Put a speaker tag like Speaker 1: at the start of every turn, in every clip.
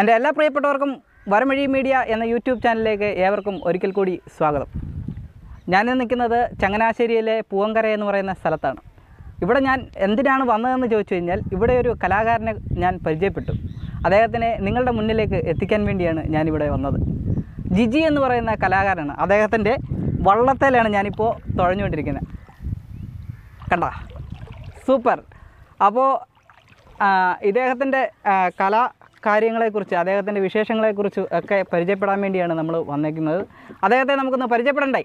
Speaker 1: എൻ്റെ എല്ലാ പ്രിയപ്പെട്ടവർക്കും വരമഴി മീഡിയ എന്ന യൂട്യൂബ് ചാനലിലേക്ക് ഏവർക്കും ഒരിക്കൽ കൂടി സ്വാഗതം ഞാനിന്ന് നിൽക്കുന്നത് ചങ്ങനാശ്ശേരിയിലെ പൂവങ്കര എന്ന് പറയുന്ന സ്ഥലത്താണ് ഇവിടെ ഞാൻ എന്തിനാണ് വന്നതെന്ന് ചോദിച്ചു കഴിഞ്ഞാൽ ഇവിടെ ഒരു കലാകാരനെ ഞാൻ പരിചയപ്പെട്ടു അദ്ദേഹത്തിനെ നിങ്ങളുടെ മുന്നിലേക്ക് എത്തിക്കാൻ വേണ്ടിയാണ് ഞാനിവിടെ വന്നത് ജിജി എന്ന് പറയുന്ന കലാകാരനാണ് അദ്ദേഹത്തിൻ്റെ വള്ളത്തേലാണ് ഞാനിപ്പോൾ തുഴഞ്ഞുകൊണ്ടിരിക്കുന്നത് കണ്ട സൂപ്പർ അപ്പോൾ ഇദ്ദേഹത്തിൻ്റെ കലാ കാര്യങ്ങളെക്കുറിച്ച് അദ്ദേഹത്തിൻ്റെ വിശേഷങ്ങളെക്കുറിച്ച് ഒക്കെ പരിചയപ്പെടാൻ വേണ്ടിയാണ് നമ്മൾ വന്നേക്കുന്നത് അദ്ദേഹത്തെ നമുക്കൊന്ന് പരിചയപ്പെടണ്ടേ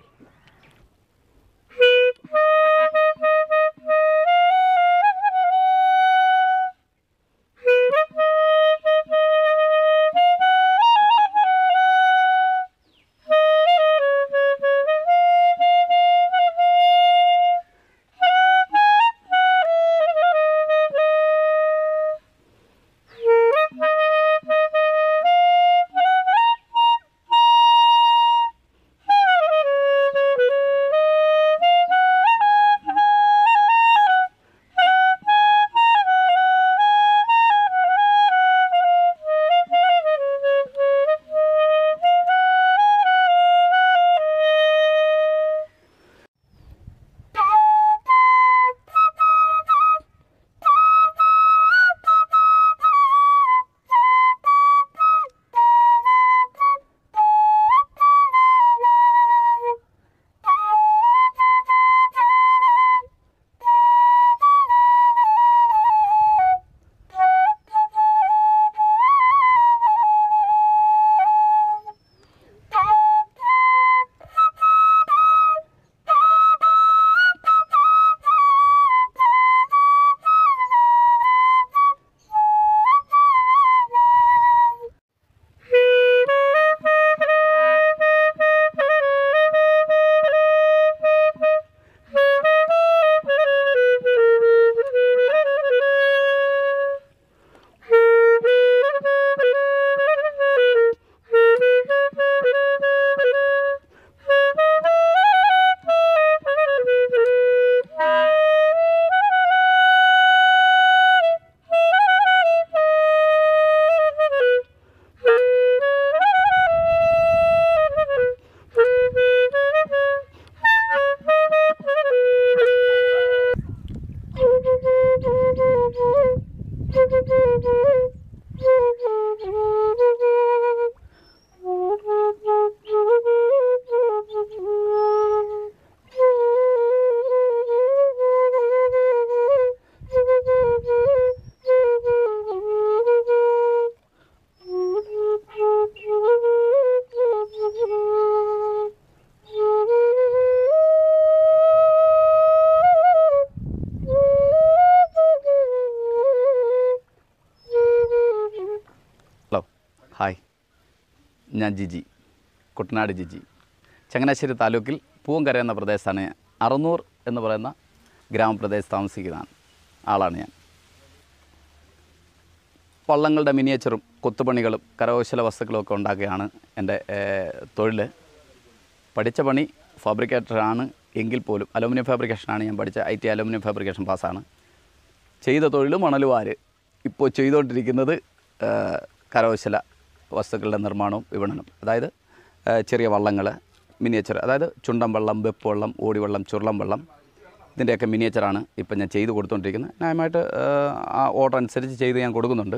Speaker 2: ഹലോ ഹായ് ഞാൻ ജിജി കുട്ടനാട് ജിജി ചങ്ങനാശ്ശേരി താലൂക്കിൽ പൂവങ്കര എന്ന പ്രദേശത്താണ് അറുന്നൂർ എന്ന് പറയുന്ന ഗ്രാമപ്രദേശത്ത് താമസിക്കുന്ന ആളാണ് ഞാൻ വള്ളങ്ങളുടെ മിനിയേച്ചറും കൊത്തുപണികളും കരകൗശല വസ്തുക്കളും ഒക്കെ ഉണ്ടാക്കുകയാണ് എൻ്റെ തൊഴിൽ പഠിച്ച പണി ഫാബ്രിക്കേറ്ററാണ് എങ്കിൽ പോലും അലുമിനിയം ഫാബ്രിക്കേഷനാണ് ഞാൻ പഠിച്ച ഐ ടി അലുമിനിയം ഫാബ്രിക്കേഷൻ പാസ്സാണ് ചെയ്ത തൊഴിൽ മണലുവാര് ഇപ്പോൾ ചെയ്തുകൊണ്ടിരിക്കുന്നത് ആ, കരകൗശല വസ്തുക്കളുടെ നിർമ്മാണവും വിപണനം അതായത് ആ, ചെറിയ വള്ളങ്ങൾ മിനിയേച്ചർ അതായത് ചുണ്ടൻ വള്ളം വെപ്പ് വള്ളം ഓടിവള്ളം ചുരുളം വെള്ളം ഇതിൻ്റെയൊക്കെ മിനിയേച്ചറാണ് ഇപ്പം ഞാൻ ചെയ്ത് കൊടുത്തുകൊണ്ടിരിക്കുന്നത് ന്യായമായിട്ട് ആ, ആ ഓർഡർ അനുസരിച്ച് ചെയ്ത് ഞാൻ കൊടുക്കുന്നുണ്ട്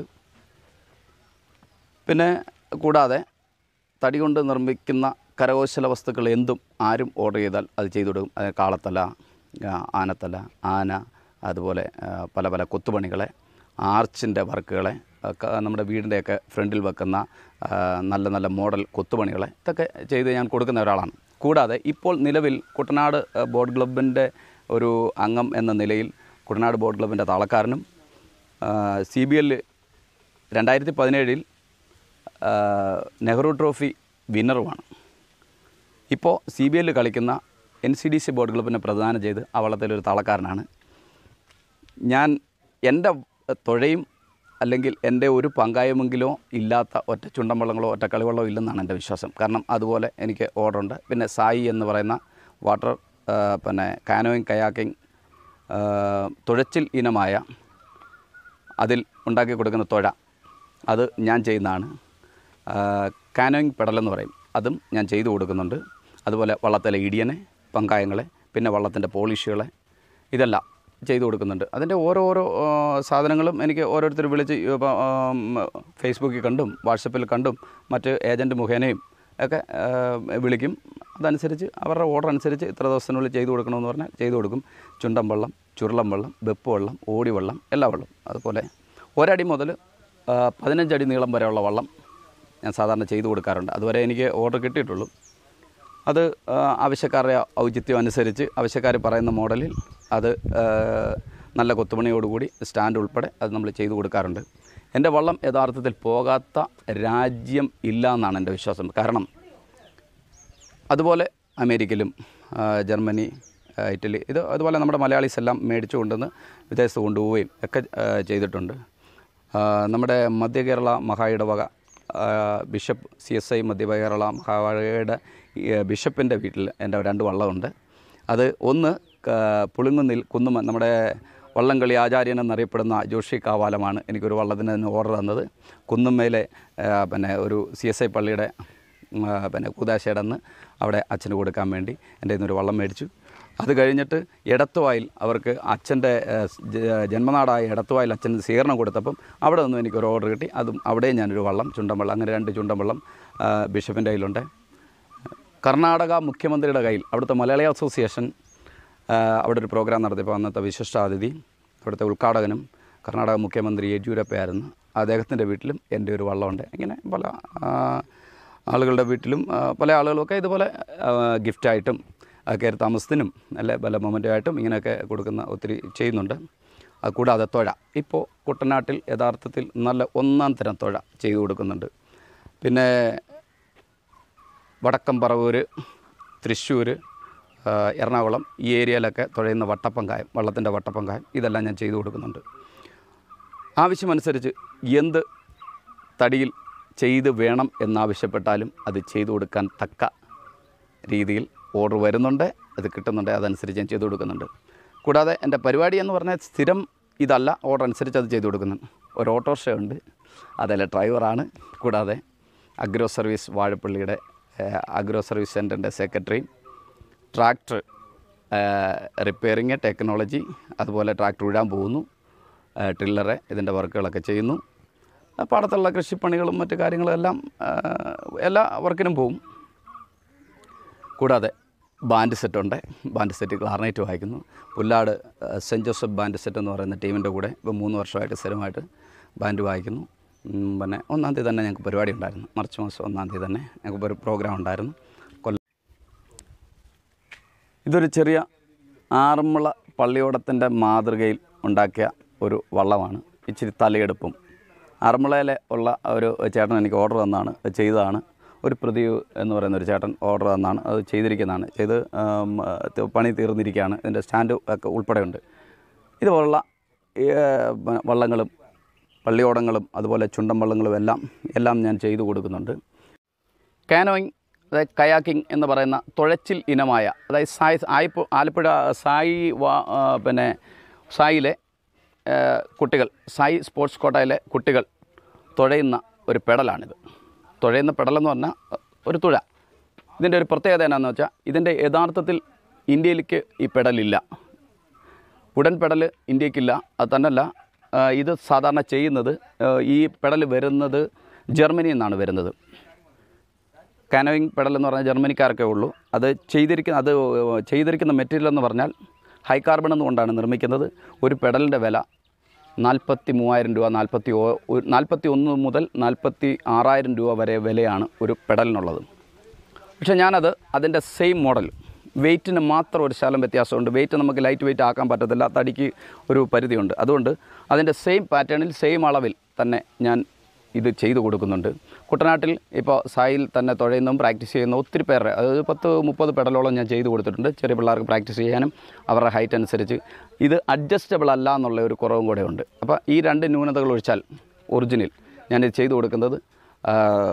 Speaker 2: പിന്നെ കൂടാതെ തടി കൊണ്ട് നിർമ്മിക്കുന്ന കരകൗശല വസ്തുക്കൾ എന്തും ആരും ഓർഡർ ചെയ്താൽ അത് ചെയ്തു കൊടുക്കും അത് കാളത്തല ആ, ആനത്തല ആന അതുപോലെ ആ, പല പല കൊത്തുപണികളെ ആർച്ചിൻ്റെ വർക്കുകളെ ഒക്കെ നമ്മുടെ വീടിൻ്റെയൊക്കെ ഫ്രണ്ടിൽ വെക്കുന്ന ആ, നല്ല നല്ല മോഡൽ കൊത്തുപണികളെ ഇതൊക്കെ ചെയ്ത് ഞാൻ കൊടുക്കുന്ന ഒരാളാണ് കൂടാതെ ഇപ്പോൾ നിലവിൽ കുട്ടനാട് ആ, ബോട്ട് ക്ലബിൻ്റെ ഒരു അംഗം എന്ന നിലയിൽ കുട്ടനാട് ബോട്ട് ക്ലബിൻ്റെ താളക്കാരനും സി ബി എല്ലിൽ രണ്ടായിരത്തി പതിനേഴിൽ നെഹ്റു ട്രോഫി വിന്നറുമാണ് ഇപ്പോൾ സി ബി എല്ലിൽ കളിക്കുന്ന N C D C board ക്ലബിനെ പ്രദാനം ചെയ്ത് ആ വള്ളത്തിലൊരു താളക്കാരനാണ് ഞാൻ എൻ്റെ തുഴയും അല്ലെങ്കിൽ എൻ്റെ ഒരു പങ്കായമെങ്കിലോ ഇല്ലാത്ത ഒറ്റ ചുണ്ടൻ വള്ളങ്ങളോ ഒറ്റ കളിവള്ളമോ ഇല്ലെന്നാണ് എൻ്റെ വിശ്വാസം കാരണം അതുപോലെ എനിക്ക് ഓർഡറുണ്ട് പിന്നെ സായി എന്ന് പറയുന്ന വാട്ടർ ആ, പിന്നെ കാനോയിങ് കയാക്കിങ് തുഴച്ചിൽ ഇനമായ അതിൽ ഉണ്ടാക്കി കൊടുക്കുന്ന തുഴ അത് ഞാൻ ചെയ്യുന്നതാണ് കാനോയിങ് പെടലെന്ന് പറയും അതും ഞാൻ ചെയ്തു കൊടുക്കുന്നുണ്ട് അതുപോലെ വള്ളത്തിലെ ഇടിയനെ പങ്കായങ്ങളെ പിന്നെ വള്ളത്തിൻ്റെ പോളിഷുകളെ ഇതെല്ലാം ചെയ്തു കൊടുക്കുന്നുണ്ട് അതിൻ്റെ ഓരോരോ ആ, സാധനങ്ങളും എനിക്ക് ഓരോരുത്തർ വിളിച്ച് ഇപ്പോൾ ഫേസ്ബുക്കിൽ കണ്ടും വാട്സപ്പിൽ കണ്ടും മറ്റ് ഏജൻറ്റ് മുഖേനയും ഒക്കെ ആ, വിളിക്കും അതനുസരിച്ച് അവരുടെ ഓർഡർ അനുസരിച്ച് ഇത്ര ദിവസത്തിനുള്ളിൽ ചെയ്തു കൊടുക്കണമെന്ന് പറഞ്ഞാൽ ചെയ്തു കൊടുക്കും ചുണ്ടൻ വെള്ളം ചുരുളം വെള്ളം വെപ്പ് വെള്ളം ഓടി വെള്ളം എല്ലാ വെള്ളം അതുപോലെ ഒരടി മുതൽ ആ, പതിനഞ്ചടി നീളം വരെയുള്ള വള്ളം ഞാൻ സാധാരണ ചെയ്തു കൊടുക്കാറുണ്ട് അതുവരെ എനിക്ക് ഓർഡർ കിട്ടിയിട്ടുള്ളൂ അത് ആ, ആവശ്യക്കാരുടെ ഔചിത്യം അനുസരിച്ച് ആവശ്യക്കാർ പറയുന്ന മോഡലിൽ അത് ആ, നല്ല കൊത്തുപണിയോടുകൂടി സ്റ്റാൻഡ് ഉൾപ്പെടെ അത് നമ്മൾ ചെയ്തു കൊടുക്കാറുണ്ട് എൻ്റെ വള്ളം യഥാർത്ഥത്തിൽ പോകാത്ത രാജ്യം ഇല്ല എന്നാണ് എൻ്റെ വിശ്വാസം കാരണം അതുപോലെ അമേരിക്കയിലും ആ, ജർമ്മനി ആ, ഇറ്റലി ഇത് അതുപോലെ നമ്മുടെ മലയാളീസ് എല്ലാം മേടിച്ചു കൊണ്ടുവന്ന് വിദേശത്ത് കൊണ്ടുപോവുകയും ഒക്കെ ആ, ചെയ്തിട്ടുണ്ട് ആ, നമ്മുടെ മധ്യ കേരള മഹായിടവക ആ, ബിഷപ്പ് സി എസ് ഐ മധ്യ കേരള മഹായിടവകയുടെ ഈ, ബിഷപ്പിൻ്റെ വീട്ടിൽ എൻ്റെ രണ്ട് വള്ളമുണ്ട് അത് ഒന്ന് ക- പുളിങ്കുന്നിൽ കുന്നുമ നമ്മുടെ വള്ളംകളി ആചാര്യൻ എന്നറിയപ്പെടുന്ന ജോഷി കാവാലമാണ് എനിക്കൊരു വള്ളത്തിന് ഓർഡർ തന്നത് കുന്നുമ്മയിലെ ആ, പിന്നെ ഒരു സി എസ് ഐ പള്ളിയുടെ ഉം, ആ, പിന്നെ കൂതാശേടന്ന് അവിടെ അച്ഛന് കൊടുക്കാൻ വേണ്ടി എൻ്റെ കയ്യിൽ നിന്നൊരു വള്ളം മേടിച്ചു അത് കഴിഞ്ഞിട്ട് എടത്തുവായിൽ അവർക്ക് അച്ഛൻ്റെ ഏഹ്, ജ- ജന്മനാടായ എടത്തുവായിൽ അച്ഛന് സ്വീകരണം കൊടുത്തപ്പം അവിടെ നിന്നും എനിക്കൊരു ഓർഡർ കിട്ടി അതും അവിടെയും ഞാനൊരു വള്ളം ചുണ്ടൻ വെള്ളം അങ്ങനെ രണ്ട് ചുണ്ടൻ വെള്ളം ആ, ബിഷപ്പിൻ്റെ കയ്യിലുണ്ട് കർണാടക മുഖ്യമന്ത്രിയുടെ കയ്യിൽ അവിടുത്തെ മലയാളി അസോസിയേഷൻ ആ, അവിടെ ഒരു പ്രോഗ്രാം നടത്തിയപ്പോൾ അന്നത്തെ വിശിഷ്ടാതിഥി അവിടുത്തെ ഉദ്ഘാടകനും കർണാടക മുഖ്യമന്ത്രി യെദ്യൂരപ്പയായിരുന്നു അദ്ദേഹത്തിൻ്റെ വീട്ടിലും എൻ്റെ ഒരു വള്ളമുണ്ട് ഇങ്ങനെ പല ആ, ആളുകളുടെ വീട്ടിലും ആ, പല ആളുകളുമൊക്കെ ഇതുപോലെ ആ, ഗിഫ്റ്റായിട്ടും ആ, കയറി താമസത്തിനും അല്ലെ പല മൊമെൻ്റായിട്ടും ഇങ്ങനെയൊക്കെ കൊടുക്കുന്ന ഒത്തിരി ചെയ്യുന്നുണ്ട് അത് കൂടാതെ തുഴ ഇപ്പോൾ കുട്ടനാട്ടിൽ യഥാർത്ഥത്തിൽ നല്ല ഒന്നാം തരം തുഴ ചെയ്തു കൊടുക്കുന്നുണ്ട് പിന്നെ വടക്കം പറവൂർ തൃശ്ശൂർ ആ, എറണാകുളം ഈ ഏരിയയിലൊക്കെ തുഴയുന്ന വട്ടപ്പങ്കായം വള്ളത്തിൻ്റെ വട്ടപ്പങ്കായം ഇതെല്ലാം ഞാൻ ചെയ്തു കൊടുക്കുന്നുണ്ട് ആവശ്യമനുസരിച്ച് എന്ത് തടിയിൽ ചെയ്ത് വേണം എന്നാവശ്യപ്പെട്ടാലും അത് ചെയ്തു കൊടുക്കാൻ തക്ക രീതിയിൽ ഓർഡർ വരുന്നുണ്ട് അത് കിട്ടുന്നുണ്ട് അതനുസരിച്ച് ഞാൻ ചെയ്തു കൊടുക്കുന്നുണ്ട് കൂടാതെ എൻ്റെ പരിപാടി എന്ന് പറഞ്ഞാൽ സ്ഥിരം ഇതല്ല ഓർഡർ അനുസരിച്ച് അത് ചെയ്തു കൊടുക്കുന്നുണ്ട് ഒരു ഓട്ടോറിക്ഷ ഉണ്ട് അതിലെ ഡ്രൈവറാണ് കൂടാതെ അഗ്രോ സർവീസ് വാഴപ്പള്ളിയുടെ ഏഹ്, അഗ്രോ സർവീസ് സെൻറ്ററിൻ്റെ സെക്രട്ടറി ട്രാക്ടർ റിപ്പയറിങ് ടെക്നോളജി അതുപോലെ ട്രാക്ടർ വിടാൻ പോകുന്നു ഏഹ്, ടില്ലറ് ഇതിൻ്റെ വർക്കുകളൊക്കെ ചെയ്യുന്നു ആ, പാടത്തുള്ള കൃഷിപ്പണികളും മറ്റു കാര്യങ്ങളും എല്ലാം ഏഹ്, എല്ലാ വർക്കിനും പോകും കൂടാതെ ബാൻഡ് സെറ്റുണ്ട് ബാൻഡ് സെറ്റ് ക്ലാർനൈറ്റ് വായിക്കുന്നു പുല്ലാട് ഏഹ്, സെൻറ്റ് ജോസഫ് ബാൻഡ് സെറ്റ് എന്ന് പറയുന്ന ടീമിൻ്റെ കൂടെ ഇപ്പോൾ മൂന്ന് വർഷമായിട്ട് സ്ഥിരമായിട്ട് ബാൻഡ് വായിക്കുന്നു ഉം, പിന്നെ ഒന്നാം തീയതി തന്നെ ഞങ്ങൾക്ക് പരിപാടി ഉണ്ടായിരുന്നു മാർച്ച് മാസം ഒന്നാം തീയതി തന്നെ ഞങ്ങൾക്ക് ഒരു പ്രോഗ്രാം ഉണ്ടായിരുന്നു കൊല്ലം ഇതൊരു ചെറിയ ആറന്മുള പള്ളിയോടത്തിൻ്റെ മാതൃകയിൽ ഉണ്ടാക്കിയ ഒരു വള്ളമാണ് ഇച്ചിരി തലയെടുപ്പും ആറന്മുളയിലെ ഉള്ള ഒരു ചേട്ടൻ എനിക്ക് ഓർഡർ തന്നാണ് അത് ചെയ്തതാണ് ഒരു പ്രദീപ് എന്ന് പറയുന്ന ഒരു ചേട്ടൻ ഓർഡർ തന്നാണ് അത് ചെയ്തിരിക്കുന്നതാണ് ചെയ്ത് ആം, ത- പണി തീർന്നിരിക്കുകയാണ് ഇതിൻ്റെ സ്റ്റാൻഡ് ഒക്കെ ഉൾപ്പെടെയുണ്ട് ഇതുപോലുള്ള ഈ, വ- വള്ളങ്ങളും പള്ളിയോടങ്ങളും അതുപോലെ ചുണ്ടൻ വള്ളങ്ങളും എല്ലാം എല്ലാം ഞാൻ ചെയ്തു കൊടുക്കുന്നുണ്ട് കാനോയിങ് അതായത് കയാക്കിംഗ് എന്ന് പറയുന്ന തുഴച്ചിൽ ഇനമായ അതായത് സായി ആയിപ്പു ആലപ്പുഴ സായി വാ ആ, പിന്നെ സായിലെ ആ, കുട്ടികൾ സായി സ്പോർട്സ് കോട്ടയിലെ കുട്ടികൾ തുഴയുന്ന ഒരു പെടലാണിത് തുഴയുന്ന പെടലെന്ന് പറഞ്ഞാൽ ഒരു തുഴ ഇതിൻ്റെ ഒരു പ്രത്യേകത എന്നാന്ന് വെച്ചാൽ ഇതിൻ്റെ യഥാർത്ഥത്തിൽ ഇന്ത്യയിലേക്ക് ഈ പെടലില്ല ഉടൻ പെടൽ ഇന്ത്യക്കില്ല അത് തന്നെയല്ല ആ, ഇത് സാധാരണ ചെയ്യുന്നത് ആ, ഈ പെടൽ വരുന്നത് ജർമ്മനിയിൽ നിന്നാണ് വരുന്നത് കാനോയിങ് പെടൽ എന്ന് പറഞ്ഞാൽ ജർമ്മനിക്കാർക്കേ ഉള്ളൂ അത് ചെയ്തിരിക്കുന്ന അത് ചെയ്തിരിക്കുന്ന മെറ്റീരിയൽ എന്ന് പറഞ്ഞാൽ ഹൈ കാർബൺ എന്നുകൊണ്ടാണ് നിർമ്മിക്കുന്നത് ഒരു പെടലിൻ്റെ വില നാൽപ്പത്തി മൂവായിരം രൂപ നാൽപ്പത്തി ഓ നാൽപ്പത്തി ഒന്ന് മുതൽ നാൽപ്പത്തി ആറായിരം രൂപ വരെ വിലയാണ് ഒരു പെടലിനുള്ളത് പക്ഷേ ഞാനത് അതിൻ്റെ സെയിം മോഡൽ വെയിറ്റിന് മാത്രം ഒരു ശകലം വ്യത്യാസമുണ്ട് വെയിറ്റ് നമുക്ക് ലൈറ്റ് വെയിറ്റ് ആക്കാൻ പറ്റത്തില്ല തടിക്ക് ഒരു പരിധിയുണ്ട് അതുകൊണ്ട് അതിൻ്റെ സെയിം പാറ്റേണിൽ സെയിം അളവിൽ തന്നെ ഞാൻ ഇത് ചെയ്തു കൊടുക്കുന്നുണ്ട് കുട്ടനാട്ടിൽ ഇപ്പോൾ സായിൽ തന്നെ തുഴയുന്നതും പ്രാക്ടീസ് ചെയ്യുന്ന ഒത്തിരി പേരുടെ അതായത് പത്ത് മുപ്പത് പെടലോളം ഞാൻ ചെയ്തു കൊടുത്തിട്ടുണ്ട് ചെറിയ പിള്ളേർക്ക് പ്രാക്ടീസ് ചെയ്യാനും അവരുടെ ഹൈറ്റ് അനുസരിച്ച് ഇത് അഡ്ജസ്റ്റബിൾ അല്ല എന്നുള്ള ഒരു കുറവും കൂടെ ഉണ്ട് അപ്പോൾ ഈ രണ്ട് ന്യൂനതകൾ ഒഴിച്ചാൽ ഒറിജിനൽ ഞാനിത് ചെയ്തു കൊടുക്കുന്നത് ആ,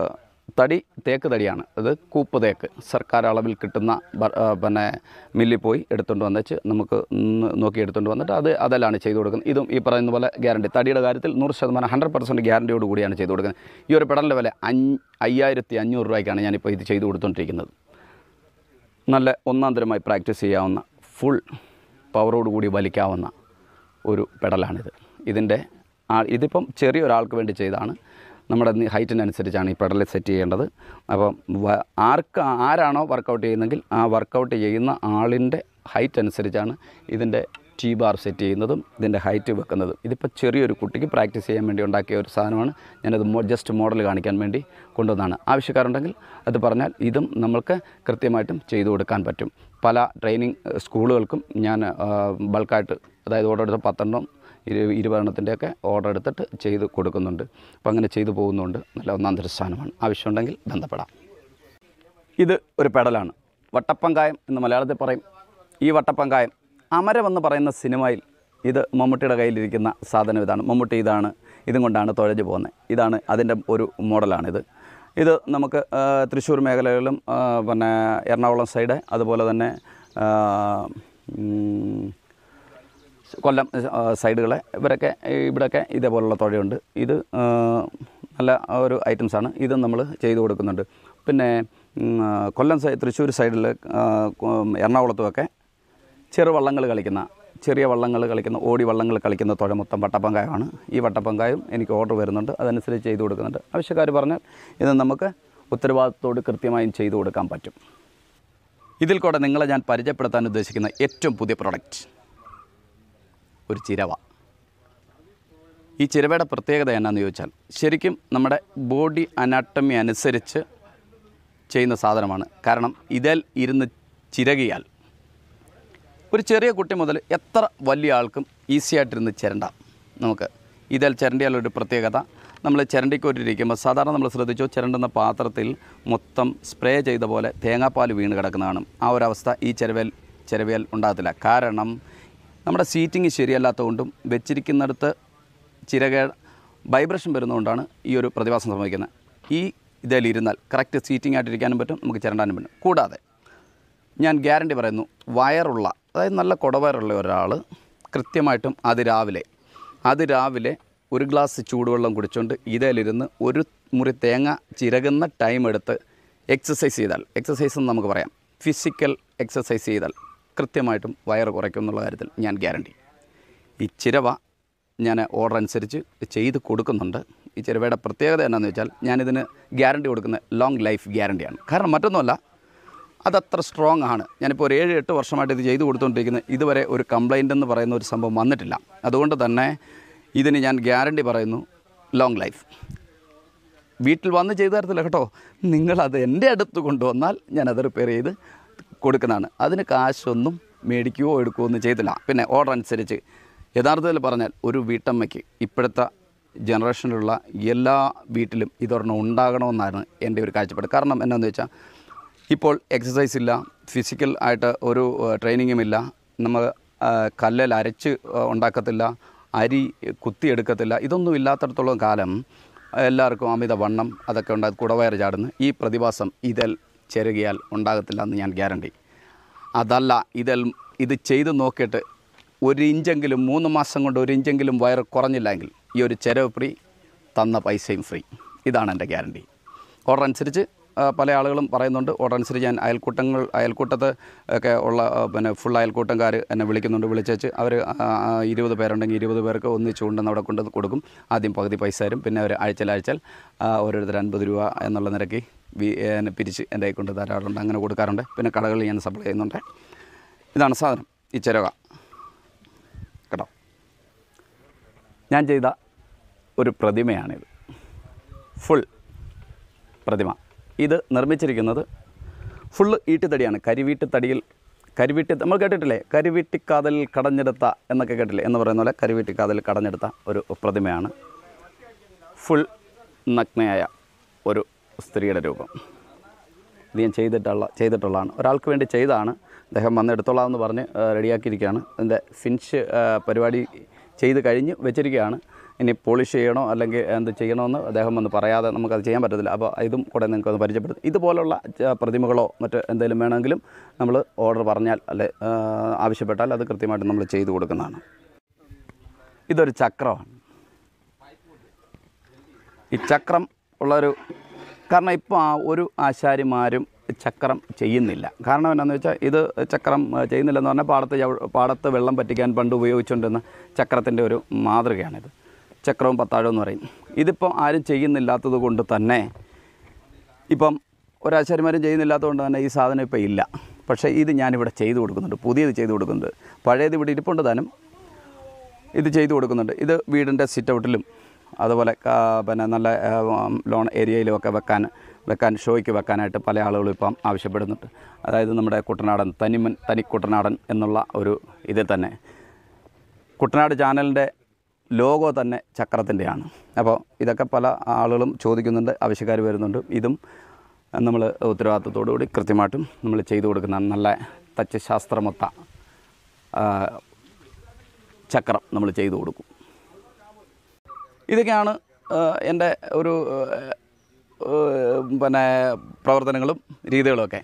Speaker 2: തടി തേക്ക് തടിയാണ് അത് കൂപ്പ് തേക്ക് സർക്കാർ അളവിൽ കിട്ടുന്ന ബ- ആ, പിന്നെ മില്ലിൽ പോയി എടുത്തുകൊണ്ട് വന്നേച്ച് നമുക്ക് ഒന്ന് നോക്കി എടുത്തുകൊണ്ട് വന്നിട്ട് അത് അതെല്ലാം ചെയ്തു കൊടുക്കുന്നത് ഇതും ഈ പറയുന്ന പോലെ ഗ്യാരണ്ടി തടിയുടെ കാര്യത്തിൽ നൂറ് ശതമാനം ഹൺഡ്രഡ് പെർസെൻറ്റ് ഗ്യാരണ്ടിയോട് കൂടിയാണ് ചെയ്തു കൊടുക്കുന്നത് ഈ ഒരു പെടലിൻ്റെ വില അഞ്ഞ് അയ്യായിരത്തി അഞ്ഞൂറ് രൂപയ്ക്കാണ് ഞാനിപ്പോൾ ഇത് ചെയ്തു കൊടുത്തുകൊണ്ടിരിക്കുന്നത് നല്ല ഒന്നാം തരമായി പ്രാക്ടീസ് ചെയ്യാവുന്ന ഫുൾ പവറോട് കൂടി വലിക്കാവുന്ന ഒരു പെടലാണിത് ഇതിൻ്റെ ആ ഇതിപ്പം ചെറിയൊരാൾക്ക് വേണ്ടി ചെയ്താണ് നമ്മുടെ നി- ഹൈറ്റിനനുസരിച്ചാണ് ഈ പെടൽ സെറ്റ് ചെയ്യേണ്ടത് അപ്പം വ- ആർക്ക് ആരാണോ വർക്കൗട്ട് ചെയ്യുന്നതെങ്കിൽ ആ വർക്കൗട്ട് ചെയ്യുന്ന ആളിൻ്റെ ഹൈറ്റ് അനുസരിച്ചാണ് ഇതിൻ്റെ ടീ ബാർ സെറ്റ് ചെയ്യുന്നതും ഇതിൻ്റെ ഹൈറ്റ് വെക്കുന്നതും ഇതിപ്പോൾ ചെറിയൊരു കുട്ടിക്ക് പ്രാക്ടീസ് ചെയ്യാൻ വേണ്ടി ഉണ്ടാക്കിയ ഒരു സാധനമാണ് ഞാനത് മോ ജസ്റ്റ് മോഡൽ കാണിക്കാൻ വേണ്ടി കൊണ്ടുവന്നതാണ് ആവശ്യക്കാരുണ്ടെങ്കിൽ അത് പറഞ്ഞാൽ ഇതും നമ്മൾക്ക് കൃത്യമായിട്ടും ചെയ്തു കൊടുക്കാൻ പറ്റും പല ട്രെയിനിങ് ഏഹ്, സ്കൂളുകൾക്കും ഞാൻ ആ, ബൾക്കായിട്ട് അതായത് ഓർഡർ എടുത്ത പത്തെണ്ണം ഇരു ഇരുപതെണ്ണത്തിൻ്റെയൊക്കെ ഓർഡർ എടുത്തിട്ട് ചെയ്ത് കൊടുക്കുന്നുണ്ട് അപ്പോൾ അങ്ങനെ ചെയ്തു പോകുന്നുണ്ട് നല്ല ഒന്നാം തര സ്ഥാനമാണ് ആവശ്യമുണ്ടെങ്കിൽ ബന്ധപ്പെടാം ഇത് ഒരു പെടലാണ് വട്ടപ്പങ്കായം എന്ന് മലയാളത്തിൽ പറയും ഈ വട്ടപ്പങ്കായം അമരം എന്ന് പറയുന്ന സിനിമയിൽ ഇത് മമ്മൂട്ടിയുടെ കയ്യിലിരിക്കുന്ന സാധനം ഇതാണ് മമ്മൂട്ടി ഇതാണ് ഇതും കൊണ്ടാണ് തുഴഞ്ഞു പോകുന്നത് ഇതാണ് അതിൻ്റെ ഒരു മോഡലാണിത് ഇത് നമുക്ക് ആ, തൃശ്ശൂർ മേഖലകളിലും ആ, പിന്നെ എറണാകുളം സൈഡ് അതുപോലെ തന്നെ ആ, ഉം, കൊല്ലം ആ, സൈഡുകളെ ഇവരൊക്കെ ഇവിടെയൊക്കെ ഇതേപോലുള്ള തുഴയുണ്ട് ഇത് ആ, നല്ല ഒരു ഐറ്റംസാണ് ഇതും നമ്മൾ ചെയ്തു കൊടുക്കുന്നുണ്ട് പിന്നെ ഉം, ആ, കൊല്ലം സൈഡ് തൃശ്ശൂർ സൈഡിൽ ആ, ഉം, എറണാകുളത്തുമൊക്കെ ചെറുവള്ളങ്ങൾ കളിക്കുന്ന ചെറിയ വള്ളങ്ങൾ കളിക്കുന്ന ഓടി വള്ളങ്ങൾ കളിക്കുന്ന തുഴ മൊത്തം വട്ടപ്പങ്കായമാണ് ഈ വട്ടപ്പങ്കായും എനിക്ക് ഓർഡർ വരുന്നുണ്ട് അതനുസരിച്ച് ചെയ്തു കൊടുക്കുന്നുണ്ട് ആവശ്യക്കാർ പറഞ്ഞാൽ ഇത് നമുക്ക് ഉത്തരവാദിത്തത്തോട് കൃത്യമായും ചെയ്തു കൊടുക്കാൻ പറ്റും ഇതിൽ കൂടെ നിങ്ങളെ ഞാൻ പരിചയപ്പെടുത്താൻ ഉദ്ദേശിക്കുന്ന ഏറ്റവും പുതിയ പ്രൊഡക്റ്റ് ഒരു ചിരവ ഈ ചിരവയുടെ പ്രത്യേകത എന്നാന്ന് ചോദിച്ചാൽ ശരിക്കും നമ്മുടെ ബോഡി അനാട്ടമി അനുസരിച്ച് ചെയ്യുന്ന സാധനമാണ് കാരണം ഇതിൽ ഇരുന്ന് ചിരകിയാൽ ഒരു ചെറിയ കുട്ടി മുതൽ എത്ര വലിയ ആൾക്കും ഈസി ആയിട്ടിരുന്ന് ചിരണ്ടാം നമുക്ക് ഇതിൽ ചിരണ്ടിയാൽ ഒരു പ്രത്യേകത നമ്മൾ ചിരണ്ടിക്കൊണ്ടിരിക്കുമ്പോൾ സാധാരണ നമ്മൾ ശ്രദ്ധിച്ചോ ചിരണ്ടുന്ന പാത്രത്തിൽ മൊത്തം സ്പ്രേ ചെയ്ത പോലെ തേങ്ങാപ്പാൽ വീണ് കിടക്കുന്ന കാണും ആ ഒരവസ്ഥ ഈ ചിരവേൽ ചിരവേൽ ഉണ്ടാകത്തില്ല കാരണം നമ്മുടെ സീറ്റിംഗ് ശരിയല്ലാത്തതുകൊണ്ടും വെച്ചിരിക്കുന്നിടത്ത് ചിരകേ വൈബ്രേഷൻ വരുന്നതുകൊണ്ടാണ് ഈ ഒരു പ്രതിഭാസം സംഭവിക്കുന്നത് ഈ ഇതിലിരുന്നാൽ കറക്റ്റ് സീറ്റിംഗ് ആയിട്ടിരിക്കാനും പറ്റും നമുക്ക് ചിരണ്ടാനും പറ്റും കൂടാതെ ഞാൻ ഗ്യാരണ്ടി പറയുന്നു വയറുള്ള അതായത് നല്ല കുടവയറുള്ള ഒരാൾ കൃത്യമായിട്ടും അതിരാവിലെ അതിരാവിലെ ഒരു ഗ്ലാസ് ചൂടുവെള്ളം കുടിച്ചുകൊണ്ട് ഇതിലിരുന്ന് ഒരു മുറി തേങ്ങ ചിരകുന്ന ടൈം എടുത്ത് എക്സസൈസ് ചെയ്താൽ എക്സസൈസ് എന്ന് നമുക്ക് പറയാം ഫിസിക്കൽ എക്സസൈസ് ചെയ്താൽ കൃത്യമായിട്ടും വയറ് കുറയ്ക്കും എന്നുള്ള കാര്യത്തിൽ ഞാൻ ഗ്യാരണ്ടി ഈ ചിരവ ഞാൻ ഓർഡർ അനുസരിച്ച് ചെയ്ത് കൊടുക്കുന്നുണ്ട് ഈ ചിരവയുടെ പ്രത്യേകത എന്നാന്ന് വെച്ചാൽ ഞാനിതിന് ഗ്യാരണ്ടി കൊടുക്കുന്ന ലോങ് ലൈഫ് ഗ്യാരണ്ടിയാണ് കാരണം മറ്റൊന്നുമല്ല അതത്ര സ്ട്രോങ് ആണ് ഞാനിപ്പോൾ ഒരു ഏഴ് എട്ട് വർഷമായിട്ട് ഇത് ചെയ്തു കൊടുത്തുകൊണ്ടിരിക്കുന്നത് ഇതുവരെ ഒരു കംപ്ലൈൻ്റ് എന്ന് പറയുന്ന ഒരു സംഭവം വന്നിട്ടില്ല അതുകൊണ്ട് തന്നെ ഇതിന് ഞാൻ ഗ്യാരണ്ടി പറയുന്നു ലോങ് ലൈഫ് വീട്ടിൽ വന്ന് ചെയ്തു തരത്തില്ല കേട്ടോ നിങ്ങളത് എൻ്റെ അടുത്ത് കൊണ്ടുവന്നാൽ ഞാനത് റിപ്പയർ ചെയ്ത് കൊടുക്കുന്നതാണ് അതിന് കാശൊന്നും മേടിക്കുകയോ എടുക്കുകയോ ഒന്നും ചെയ്തില്ല പിന്നെ ഓർഡർ അനുസരിച്ച് യഥാർത്ഥത്തിൽ പറഞ്ഞാൽ ഒരു വീട്ടമ്മയ്ക്ക് ഇപ്പോഴത്തെ ജനറേഷനിലുള്ള എല്ലാ വീട്ടിലും ഇതൊരെണ്ണം ഉണ്ടാകണമെന്നാണ് എൻ്റെ ഒരു കാഴ്ചപ്പാട് കാരണം എന്നാന്ന് വെച്ചാൽ ഇപ്പോൾ എക്സസൈസ് ഇല്ല ഫിസിക്കൽ ആയിട്ട് ഒരു ട്രെയിനിങ്ങും ഇല്ല നമ്മൾ കല്ലിൽ അരച്ച് ആ, ഉണ്ടാക്കത്തില്ല അരി കുത്തിയെടുക്കത്തില്ല ഇതൊന്നും ഇല്ലാത്തടത്തോളം കാലം എല്ലാവർക്കും അമിത വണ്ണം അതൊക്കെ ഉണ്ടാകും കുടവയർ ചാടുന്നു ഈ പ്രതിഭാസം ഇതിൽ ചെരുകിയാൽ ഉണ്ടാകത്തില്ല എന്ന് ഞാൻ ഗ്യാരണ്ടി അതല്ല ഇതിൽ ഇത് ചെയ്ത് നോക്കിയിട്ട് ഒരു ഇഞ്ചെങ്കിലും മൂന്ന് മാസം കൊണ്ട് ഒരു ഇഞ്ചെങ്കിലും വയറ് കുറഞ്ഞില്ലെങ്കിൽ ഈ ഒരു ചെലവ് ഫ്രീ തന്ന പൈസയും ഫ്രീ ഇതാണ് എൻ്റെ ഗ്യാരണ്ടി ഓർഡർ അനുസരിച്ച് ആ, പല ആളുകളും പറയുന്നുണ്ട് ഓർഡർ അനുസരിച്ച് ഞാൻ അയൽക്കൂട്ടങ്ങൾ അയൽക്കൂട്ടത്ത് ഒക്കെ ഉള്ള ആ, പിന്നെ ഫുൾ അയൽക്കൂട്ടംകാർ എന്നെ വിളിക്കുന്നുണ്ട് വിളിച്ചേച്ച് അവർ ഇരുപത് പേരുണ്ടെങ്കിൽ ഇരുപത് പേർക്ക് ഒന്നിച്ച് കൊണ്ടുവന്ന് അവിടെ കൊണ്ട് കൊടുക്കും ആദ്യം പകുതി പൈസ തരും പിന്നെ അവർ ആഴ്ചയിൽ ആഴ്ചയിൽ ആ, ഓരോരുത്തർ അൻപത് രൂപ എന്നുള്ള നിരക്ക് വി എന്നെ പിരിച്ച് എൻ്റെ കൈ കൊണ്ട് തരാറുണ്ട് അങ്ങനെ കൊടുക്കാറുണ്ട് പിന്നെ കടകളിൽ ഞാൻ സപ്ലൈ ചെയ്യുന്നുണ്ട് ഇതാണ് സാധനം ഈ ചിരക കേട്ടോ ഞാൻ ചെയ്ത ഒരു പ്രതിമയാണിത് ഫുൾ പ്രതിമ ഇത് നിർമ്മിച്ചിരിക്കുന്നത് ഫുള്ള് ഈട്ടിത്തടിയാണ് കരിവീട്ട് തടിയിൽ കരിവീട്ടി നമ്മൾ കേട്ടിട്ടില്ലേ കരിവീട്ടിക്കാതൽ കടഞ്ഞെടുത്ത എന്നൊക്കെ കേട്ടില്ലേ എന്ന് പറയുന്ന പോലെ കരിവീട്ടിക്കാതൽ കടഞ്ഞെടുത്ത ഒരു പ്രതിമയാണ് ഫുൾ നഗ്നയായ ഒരു സ്ത്രീയുടെ രൂപം ഇത് ഞാൻ ചെയ്തിട്ടുള്ള ചെയ്തിട്ടുള്ളതാണ് ഒരാൾക്ക് വേണ്ടി ചെയ്തതാണ് അദ്ദേഹം വന്ന് എടുത്തോളാം എന്ന് പറഞ്ഞ് ആ, റെഡിയാക്കിയിരിക്കുകയാണ് അതിൻ്റെ ഫിനിഷ് ആ, പരിപാടി ചെയ്ത് കഴിഞ്ഞ് വെച്ചിരിക്കുകയാണ് ഇനി പോളിഷ് ചെയ്യണോ അല്ലെങ്കിൽ എന്ത് ചെയ്യണമെന്ന് അദ്ദേഹം വന്ന് പറയാതെ നമുക്കത് ചെയ്യാൻ പറ്റത്തില്ല അപ്പോൾ ഇതും കൂടെ നിങ്ങൾക്ക് ഒന്ന് പരിചയപ്പെടുത്തും ഇതുപോലുള്ള ച- പ്രതിമകളോ മറ്റ് എന്തെങ്കിലും വേണമെങ്കിലും നമ്മൾ ഓർഡർ പറഞ്ഞാൽ അല്ലെ ആ, ആവശ്യപ്പെട്ടാൽ അത് കൃത്യമായിട്ട് നമ്മൾ ചെയ്തു കൊടുക്കുന്നതാണ് ഇതൊരു ചക്രമാണ് ഈ ചക്രം ഉള്ളൊരു കാരണം ഇപ്പോൾ ആ ഒരു ആശാരിമാരും ചക്രം ചെയ്യുന്നില്ല കാരണം എന്നാന്ന് വെച്ചാൽ ഇത് ചക്രം ആ, ചെയ്യുന്നില്ലെന്ന് പറഞ്ഞാൽ പാടത്ത് ചവ- പാടത്ത് വെള്ളം പറ്റിക്കാൻ പണ്ട് ഉപയോഗിച്ചുകൊണ്ടിരുന്ന ചക്രത്തിൻ്റെ ഒരു മാതൃകയാണിത് ചക്രവും പത്താഴവും എന്ന് പറയും ഇതിപ്പോൾ ആരും ചെയ്യുന്നില്ലാത്തത് കൊണ്ട് തന്നെ ഇപ്പം ഒരാശാരിമാരും ചെയ്യുന്നില്ലാത്തത് കൊണ്ട് തന്നെ ഈ സാധനം ഇപ്പോൾ ഇല്ല പക്ഷേ ഇത് ഞാനിവിടെ ചെയ്തു കൊടുക്കുന്നുണ്ട് പുതിയത് ചെയ്തു കൊടുക്കുന്നുണ്ട് പഴയത് ഇവിടെ ഇരിപ്പുണ്ട് താനും ഇത് ചെയ്തു കൊടുക്കുന്നുണ്ട് ഇത് വീടിൻ്റെ സിറ്റ് ഔട്ടിലും അതുപോലെ ആ, പിന്നെ നല്ല ആ, ലോൺ ഏരിയയിലും ഒക്കെ വെക്കാൻ വെക്കാൻ ഷോയ്ക്ക് വെക്കാനായിട്ട് പല ആളുകളും ഇപ്പം ആവശ്യപ്പെടുന്നുണ്ട് അതായത് നമ്മുടെ കുട്ടനാടൻ തനിമൻ തനി കുട്ടനാടൻ എന്നുള്ള ഒരു ഇതിൽ തന്നെ കുട്ടനാട് ചാനലിൻ്റെ ലോഗോ തന്നെ ചക്രത്തിൻ്റെയാണ് അപ്പോൾ ഇതൊക്കെ പല ആളുകളും ചോദിക്കുന്നുണ്ട് ആവശ്യക്കാർ വരുന്നുണ്ട് ഇതും നമ്മൾ ഉത്തരവാദിത്തത്തോടു കൂടി കൃത്യമായിട്ടും നമ്മൾ ചെയ്തു കൊടുക്കുന്ന നല്ല തച്ചുശാസ്ത്രമൊത്ത ആ, ചക്രം നമ്മൾ ചെയ്തു കൊടുക്കും ഇതൊക്കെയാണ് ആ, എൻ്റെ ഒരു ആ, ആ, പിന്നെ പ്രവർത്തനങ്ങളും രീതികളുമൊക്കെ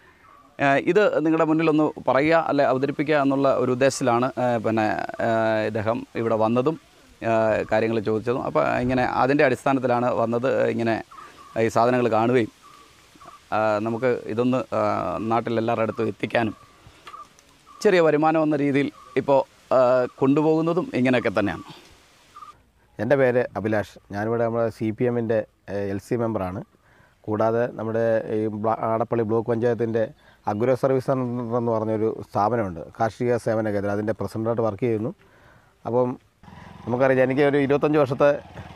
Speaker 2: ആ, ഇത് നിങ്ങളുടെ മുന്നിലൊന്ന് പറയുക അല്ലെ അവതരിപ്പിക്കുക എന്നുള്ള ഒരു ഉദ്ദേശത്തിലാണ് ആ, പിന്നെ ആ, ഇദ്ദേഹം ഇവിടെ വന്നതും കാര്യങ്ങൾ ചോദിച്ചതും അപ്പോൾ ഇങ്ങനെ അതിൻ്റെ അടിസ്ഥാനത്തിലാണ് വന്നത് ഇങ്ങനെ ഈ സാധനങ്ങൾ കാണുകയും ആ, നമുക്ക് ഇതൊന്ന് ആ, നാട്ടിലെല്ലാവരുടെ അടുത്തും എത്തിക്കാനും ചെറിയ വരുമാനം എന്ന രീതിയിൽ ഇപ്പോൾ ആ, കൊണ്ടുപോകുന്നതും ഇങ്ങനെയൊക്കെ തന്നെയാണ്
Speaker 3: എൻ്റെ പേര് അഭിലാഷ് ഞാനിവിടെ നമ്മുടെ സി പി എമ്മിൻ്റെ എൽ സി മെമ്പറാണ് കൂടാതെ നമ്മുടെ ഈ ബ്ല- ആടപ്പള്ളി ബ്ലോക്ക് പഞ്ചായത്തിൻ്റെ അഗ്രോ സർവീസ് സെൻ്റർ എന്ന് പറഞ്ഞൊരു സ്ഥാപനമുണ്ട് കാർഷിക സേവന കേന്ദ്രം അതിൻ്റെ പ്രസിഡൻ്റായിട്ട് വർക്ക് ചെയ്യുന്നു അപ്പം നമുക്കറിയാം എനിക്ക് ഒരു ഇരുപത്തഞ്ച് വർഷത്തെ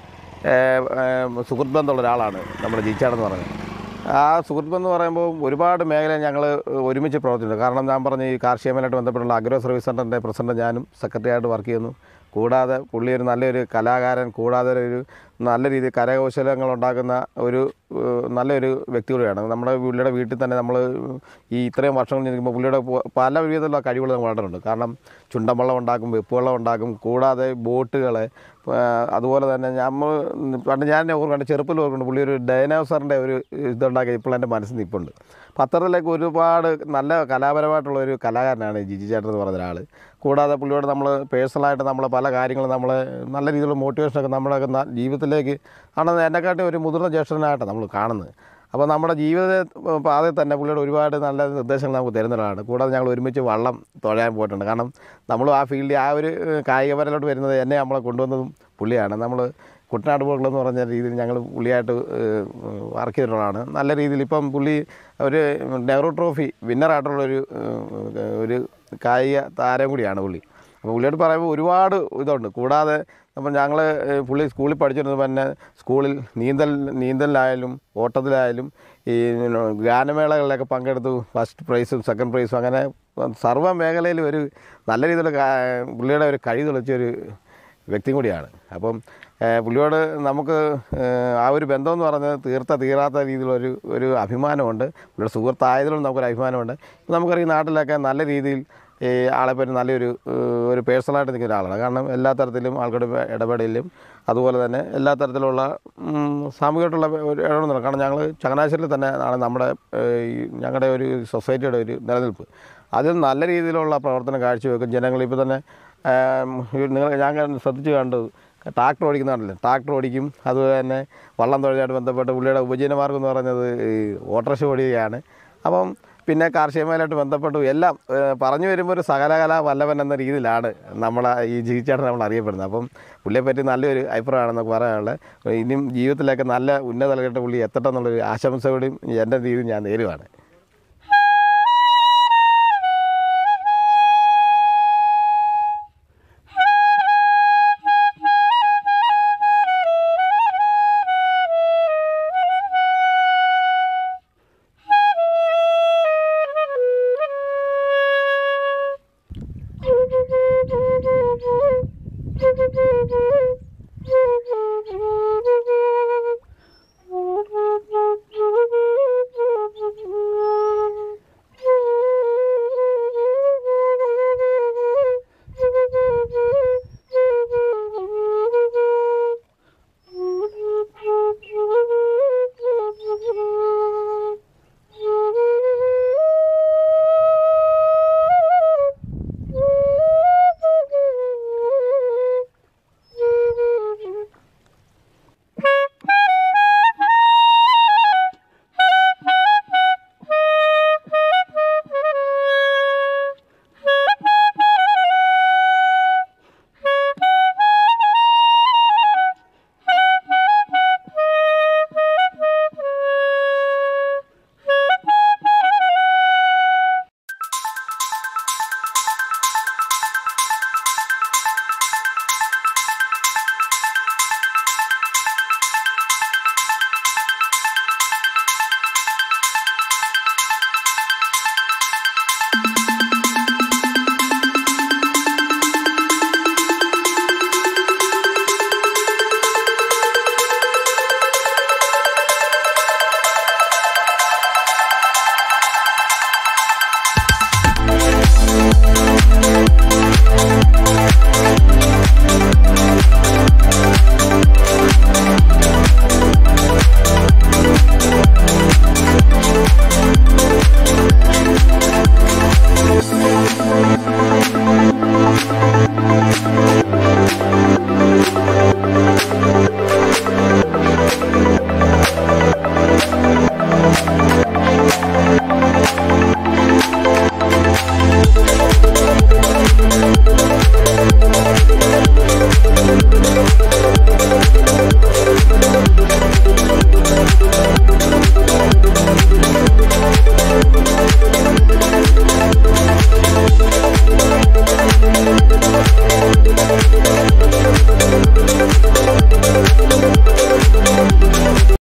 Speaker 3: ഏഹ്, ഏഹ്, സുഹൃത്ത് ബന്ധമുള്ള ഒരാളാണ് നമ്മുടെ ജീച്ചാടെന്ന് പറയുന്നത് ആ സുഹൃത്ത് ബന്ധം എന്ന് പറയുമ്പോൾ ഒരുപാട് മേഖല ഞങ്ങൾ ഒരുമിച്ച് പ്രവർത്തിച്ചിട്ടുണ്ട് കാരണം ഞാൻ പറഞ്ഞ ഈ കാർഷിക മേഖലയായിട്ട് ബന്ധപ്പെട്ടുള്ള അഗ്രോ സർവീസ് സെൻ്ററിൻ്റെ പ്രസിഡന്റ് ഞാനും സെക്രട്ടറി ആയിട്ട് വർക്ക് ചെയ്യുന്നു കൂടാതെ പുള്ളി ഒരു നല്ലൊരു കലാകാരൻ കൂടാതെ ഒരു നല്ല രീതിയിൽ കരകൗശലങ്ങൾ ഉണ്ടാക്കുന്ന ഒരു ഏഹ്, നല്ലൊരു വ്യക്തി കൂടിയാണ് നമ്മുടെ പുള്ളിയുടെ വീട്ടിൽ തന്നെ നമ്മൾ ഈ ഇത്രയും വർഷങ്ങൾ നിൽക്കുമ്പോൾ പുള്ളിയുടെ പ- പല വിധത്തിലുള്ള കഴിവുകൾ നമ്മൾ കണ്ടിട്ടുണ്ട് കാരണം ചുണ്ടൻ വെള്ളം ഉണ്ടാക്കും വെപ്പ് വെള്ളം ഉണ്ടാക്കും കൂടാതെ ബോട്ടുകൾ അതുപോലെ തന്നെ നമ്മൾ പണ്ട് ഞാൻ ഓർക്കുന്നുണ്ട് ചെറുപ്പത്തിൽ ഓർക്കുന്നുണ്ട് പുള്ളി ഒരു ഡൈനോസറിൻ്റെ ഒരു ഇതുണ്ടാക്കി ഇപ്പോൾ എൻ്റെ മനസ്സിൽ നിൽപ്പുണ്ട് പത്രത്തിലേക്ക് ഒരുപാട് നല്ല കലാപരമായിട്ടുള്ള ഒരു കലാകാരനാണ് ഈ ജിജി ചേട്ടൻ എന്ന് പറഞ്ഞ ഒരാൾ കൂടാതെ പുള്ളിയോട് നമ്മൾ പേഴ്സണലായിട്ട് നമ്മൾ പല കാര്യങ്ങളും നമ്മളെ നല്ല രീതിയിലുള്ള മോട്ടിവേഷനൊക്കെ നമ്മുടെയൊക്കെ ന- ജീവിതത്തിലേക്ക് ആണ് എന്നെക്കാട്ടി ഒരു മുതിർന്ന ജ്യേഷ്ഠനായിട്ടാണ് നമ്മൾ കാണുന്നത് അപ്പോൾ നമ്മുടെ ജീവിത പാതയിൽ തന്നെ പുള്ളിയുടെ ഒരുപാട് നല്ല നിർദ്ദേശങ്ങൾ നമുക്ക് തരുന്നതാണ് കൂടാതെ ഞങ്ങൾ ഒരുമിച്ച് വള്ളം തുഴയാൻ പോയിട്ടുണ്ട് കാരണം നമ്മൾ ആ ഫീൽഡിൽ ആ ഒരു ഏഹ്, കായികപരമായിട്ട് വരുന്നത് എന്നെ നമ്മളെ കൊണ്ടുവന്നതും പുള്ളിയാണ് നമ്മൾ കുട്ടനാട് പോകൾ എന്ന് പറഞ്ഞ രീതിയിൽ ഞങ്ങൾ പുള്ളിയായിട്ട് വർക്ക് ചെയ്തിട്ടുള്ളതാണ് നല്ല രീതിയിൽ ഇപ്പം പുള്ളി ഒരു നെഹ്റു ട്രോഫി വിന്നറായിട്ടുള്ളൊരു ഏഹ്, ഒരു കായിക താരം കൂടിയാണ് പുള്ളി അപ്പോൾ പുള്ളിയോട് പറയുമ്പോൾ ഒരുപാട് ഇതുണ്ട് കൂടാതെ അപ്പം ഞങ്ങൾ പുള്ളി സ്കൂളിൽ പഠിച്ചിരുന്നത് തന്നെ സ്കൂളിൽ നീന്തൽ നീന്തലിലായാലും ഓട്ടത്തിലായാലും ഈ ഗാനമേളകളിലൊക്കെ പങ്കെടുത്തു ഫസ്റ്റ് പ്രൈസും സെക്കൻഡ് പ്രൈസും അങ്ങനെ സർവ്വ മേഖലയിലും ഒരു നല്ല രീതിയിലുള്ള കാ- പുള്ളിയുടെ ഒരു കഴിവ് തെളിച്ചൊരു വ്യക്തി കൂടിയാണ് അപ്പം ഏഹ്, പുള്ളിയോട് നമുക്ക് ഏഹ്, ആ ഒരു ബന്ധം എന്ന് പറഞ്ഞത് തീർത്ത തീരാത്ത രീതിയിലൊരു ഒരു അഭിമാനമുണ്ട് പുള്ളിയുടെ സുഹൃത്തായതിലും നമുക്കൊരു അഭിമാനമുണ്ട് ഇപ്പം നമുക്കറിയാം ഈ നാട്ടിലൊക്കെ നല്ല രീതിയിൽ ഈ ആളെപ്പറ്റി നല്ലൊരു ഏഹ്, ഒരു പേഴ്സണലായിട്ട് നിൽക്കുന്ന ഒരാളാണ് കാരണം എല്ലാ തരത്തിലും ആൾക്കാരുടെ ഇടപെടലിലും അതുപോലെ തന്നെ എല്ലാ തരത്തിലുള്ള ഉം, സാമൂഹികമായിട്ടുള്ള ഒരു ഇടപെടുന്നുണ്ട് കാരണം ഞങ്ങൾ ചങ്ങനാശ്ശേരിയിൽ തന്നെ ആണ് നമ്മുടെ ഏഹ്, ഈ ഞങ്ങളുടെ ഒരു സൊസൈറ്റിയുടെ ഒരു നിലനിൽപ്പ് അതിൽ നല്ല രീതിയിലുള്ള പ്രവർത്തനം കാഴ്ചവെക്കും ജനങ്ങൾ ഇപ്പോൾ തന്നെ ഏം, നിങ്ങൾ ഞാൻ കണ്ട് ശ്രദ്ധിച്ച് കണ്ടു ട്രാക്ടർ ഓടിക്കുന്നതാണല്ലോ ട്രാക്ടർ ഓടിക്കും അതുപോലെ തന്നെ വള്ളം തൊഴിലായിട്ട് ബന്ധപ്പെട്ട് പുള്ളിയുടെ ഉപജീവനമാർഗ്ഗം എന്ന് പറയുന്നത് ഈ ഓട്ടോറിക്ഷ ഓടിക്കുകയാണ് അപ്പം പിന്നെ കാർഷിക മേഖലയായിട്ട് ബന്ധപ്പെട്ടു എല്ലാം ഏഹ്, പറഞ്ഞു വരുമ്പോൾ ഒരു സകലകലാ വല്ലഭൻ എന്ന രീതിയിലാണ് നമ്മളെ ഈ ജീവിച്ചാട്ടൻ നമ്മൾ അറിയപ്പെടുന്നത് അപ്പം പുള്ളിയെ പറ്റി നല്ലൊരു അഭിപ്രായമാണെന്ന് പറയാനുള്ളത് ഇനിയും ജീവിതത്തിലൊക്കെ നല്ല ഉന്നത തലകെട്ട പുള്ളി എത്തട്ടെ എന്നുള്ളൊരു ആശംസയോടെയും എൻ്റെ രീതിയിൽ ഞാൻ നേരുവാണ്